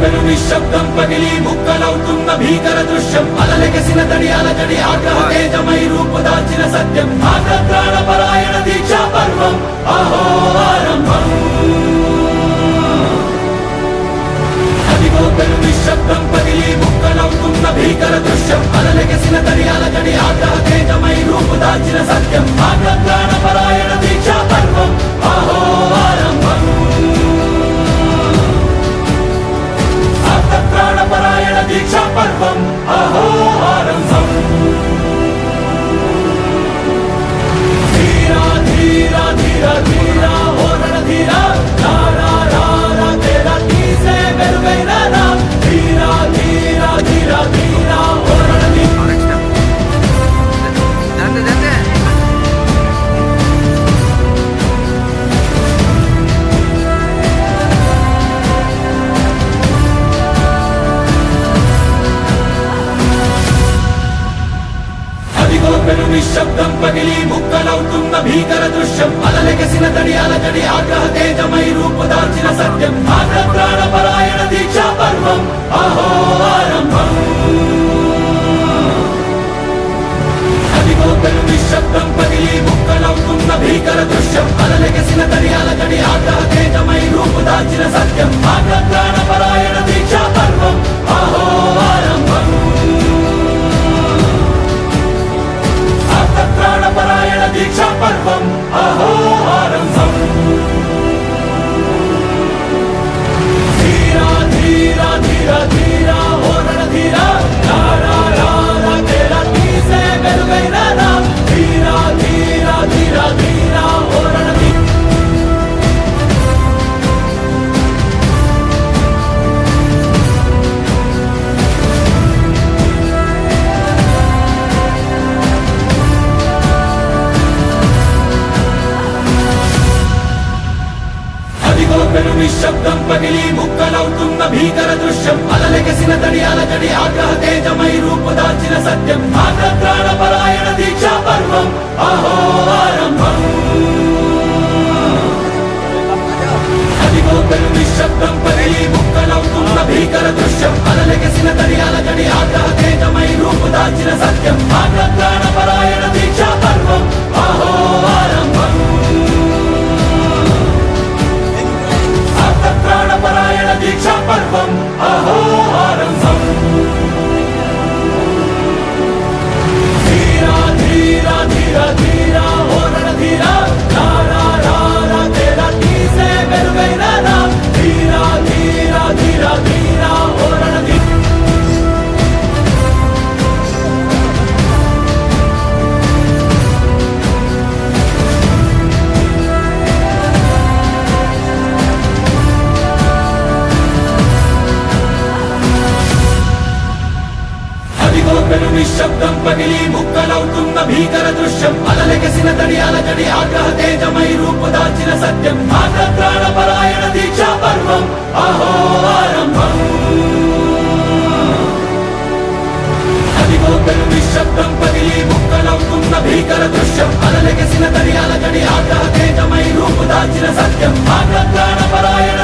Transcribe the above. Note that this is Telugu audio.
పెను నిశ్శబ్దం పగిలి ముక్కలవుతున్న భీకర దృశ్యం అలలెగసిన తడి అలజడి ఆగ్రహ తేజమై రూపుదాల్చిన సత్యం ఆగ్రత్రాణ పరాయణ దీక్షా పర్వం అహో ఆరంభం అదిగో పెను నిశ్శబ్దం పగిలి ముక్కలవుతున్న భీకర దృశ్యం అలలెగసిన తడి అలజడి ఆగ్రహ తేజమై రూపుదాల్చిన సత్యం ఆగ్రత్రాణ పరాయణ దీక్షా పర్వం అహో ఆరంభం ప్రాణపరాయణ దీక్షా పర్వం అహో ఆరంభం ధీరా ధీరా ధీరా ధీరా ఓరణ ధీరా రారా రారా తేరా తీసే వెలుగైన రా ధీరా ధీరా ధీరా ధీరా ఓరణ ధీరా నెక్స్ట్ జంతే జంతే అదిగో పెను నిశ్శబ్దం పగిలి ముక్కలవుతున్న భీకర దృశ్యం అలలెగసిన తడి అలజడి ఆగ్రహ తేజమై రూపుదాల్చిన సత్యం ఆగ్ర ప్రాణపరాయణ దీక్షా పర్వం అహో ఆరంభం అదిగో పెను నిశ్శబ్దం పగిలి ముక్కలవుతున్న భీకర దృశ్యం అలలెగసిన తడి అలజడి ఆగ్రహ తేజమై రూపుదాల్చిన సత్యం ఆగ్ర ప్రాణపరాయణ దీక్షా పర్వం అహో ఆరంభం ప్రాణపరాయణ దీక్షా పర్వం అహో ఆరంభం ధీరా ధీరా ధీరా ధీరా ఓరణ ధీరా రారా రారా తేరా తీసే వెలుగైన రా ధీరా ధీరా ధీరా ధీరా ఓరణ ధీరా అదిగో పెను నిశ్శబ్దం పగిలి ముక్కలవుతున్న భీకర దృశ్యం అలలెగసిన తడి అలజడి ఆగ్రహ తేజమై రూపుదాల్చిన సత్యం ఆగ్ర ప్రాణపరాయణ దీక్షా పర్వం అహో ఆరంభం అదిగో పెను నిశ్శబ్దం పగిలి ముక్కలవుతున్న భీకర దృశ్యం అలలెగసిన తడి అలజడి ఆగ్రహ తేజమై రూపుదాల్చిన సత్యం ఆగ్ర ప్రాణపరాయణ దీక్షా పర్వం అహో ఆరంభం ప్రాణపరాయణ దీక్షా పర్వం అహో ఆరంభం ధీరా ధీరా ధీరా ధీరా ఓరణ ధీరా రారా రారా తేరా తీసే వెలుగైన రా ధీరా ధీరా ధీరా ధీరా ఓరణ ధీరా అదిగో పెను నిశ్శబ్దం పగిలి ముక్కలవుతున్న భీకర దృశ్యం అలలెగసిన తడి అలజడి ఆగ్రహ తేజమై రూపుదాల్చిన సత్యం ఆగ్ర ప్రాణపరాయణ దీక్షా పర్వం అహో ఆరంభం అదిగో పెను నిశ్శబ్దం పగిలి ముక్కలవుతున్న భీకర దృశ్యం అలలెగసిన తడి అలజడి ఆగ్రహ తేజమై రూపుదాల్చిన సత్యం ఆగ్ర ప్రాణపరాయణ